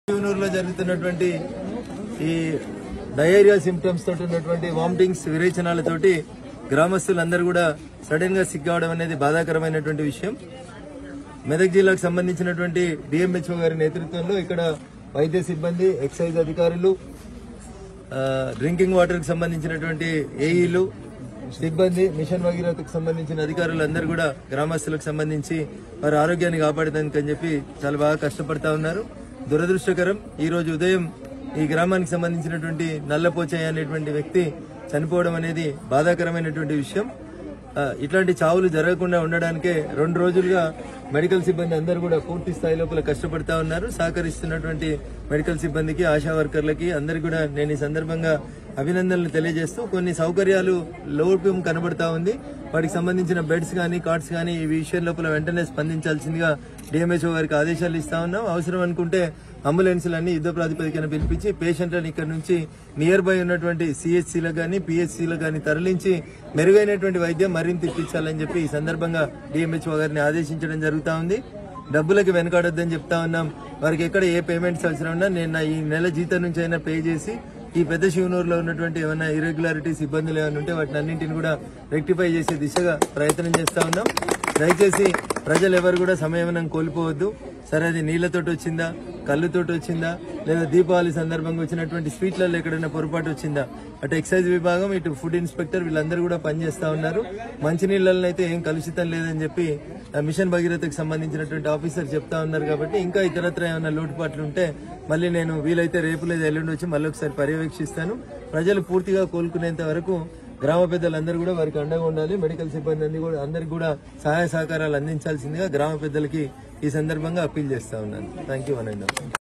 యూనూరులో జరుగుతున్నటువంటి ఈ diarrhoea symptoms తోటి ఉన్నటువంటి వామిటింగ్స్ విరేచనాలతోటి గ్రామస్తులందరూ కూడా సడన్ గా సిక్ కావడం అనేది బాధాకరమైనటువంటి విషయం మెదక్ జిల్లాకు సంబంధించినటువంటి డిఎంహెచ్ఓ గారి నేతృత్వంలో ఇక్కడ వైద్య సిబ్బంది ఎక్సైజ్ అధికారులు ఆ, డ్రింకింగ్ వాటర్ కి సంబంధించినటువంటి ఏఈలు సిబ్బంది మిషన్ భగీరథకు సంబంధించిన అధికారులు అందరూ కూడా గ్రామస్తులకు సంబంధించి వారి ఆరోగ్యాన్ని కాపాడడానికి అని చెప్పి చాలా బాగా కష్టపడతా ఉన్నారు దురదృష్టకరం ఈ రోజు ఉదయం ఈ గ్రామానికి సంబంధించినటువంటి నల్లపోచయ్య అనేటువంటి వ్యక్తి చనిపోవడం అనేది బాధాకరమైనటువంటి విషయం ఆ, ఇట్లాంటి చావులు జరగకుండా ఉండడానికే రెండు రోజులుగా మెడికల్ సిబ్బంది అందరూ కూడా పూర్తి స్థాయి లోపల కష్టపడతా ఉన్నారు సహకరిస్తున్నటువంటి మెడికల్ సిబ్బందికి ఆశా వర్కర్లకి అందరికి కూడా నేను ఈ సందర్భంగా అభినందనలు తెలియజేస్తూ కొన్ని సౌకర్యాలు లోపం కనబడతా ఉంది వాటికి సంబంధించిన బెడ్స్ కానీ కార్డ్స్ కానీ ఈ విషయం లోపల వెంటనే స్పందించాల్సిందిగా డిఎంహెచ్ఓ గారికి ఆదేశాలు ఇస్తా ఉన్నాం అవసరం అనుకుంటే అంబులెన్స్లన్నీ యుద్ధ ప్రాతిపదికన పిలిపించి పేషెంట్లను ఇక్కడ నుంచి నియర్ బై ఉన్నటువంటి సిహెచ్సిలకు కానీ పిహెచ్సిలకు కానీ తరలించి మెరుగైనటువంటి వైద్యం మరింత ఇప్పించాలని చెప్పి ఈ సందర్భంగా డిఎంహెచ్ఓ గారిని ఆదేశించడం జరుగుతా ఉంది డబ్బులకి వెనకాడొద్దని చెప్తా ఉన్నాం వారికి ఎక్కడ ఏ పేమెంట్స్ అవసరం ఉన్నా నేను నా ఈ నెల జీతం నుంచి అయినా పే చేసి ఈ పెద్ద శివనూరులో ఉన్నటువంటి ఏమైనా ఇరెగ్యులారిటీస్ ఇబ్బందులు ఏమైనా ఉంటే వాటిని అన్నింటిని కూడా రెక్టిఫై చేసే దిశగా ప్రయత్నం చేస్తా ఉన్నాం దయచేసి ప్రజలు ఎవరు కూడా సమయం కోల్పోవద్దు సరే అది నీళ్లతోటి వచ్చిందా కళ్ళుతోటి వచ్చిందా లేదా దీపావళి సందర్భంగా వచ్చినటువంటి స్వీట్లలో ఎక్కడైనా పొరపాటు వచ్చిందా అటు ఎక్సైజ్ విభాగం ఇటు ఫుడ్ ఇన్స్పెక్టర్ వీళ్ళందరూ కూడా పనిచేస్తా ఉన్నారు మంచినీళ్ళలో అయితే ఏం కలుషితం లేదని చెప్పి ఆ మిషన్ భగీరథకు సంబంధించినటువంటి ఆఫీసర్ చెప్తా ఉన్నారు కాబట్టి ఇంకా ఇతరత్ర ఏమైనా లోటుపాట్లు ఉంటే మళ్ళీ నేను వీలైతే రేపు లేదా ఎల్లుండి వచ్చి మళ్ళీ ఒకసారి పర్యవేక్షిస్తాను ప్రజలు పూర్తిగా కోలుకునేంత వరకు గ్రామ పెద్దలందరూ కూడా వారికి అండగా ఉండాలి మెడికల్ సిబ్బంది అందరి కూడా అందరికి కూడా సహాయ సహకారాలు అందించాల్సిందిగా గ్రామ పెద్దలకి ఈ సందర్భంగా అప్పీల్ చేస్తా ఉన్నాను థ్యాంక్ యూ అనండి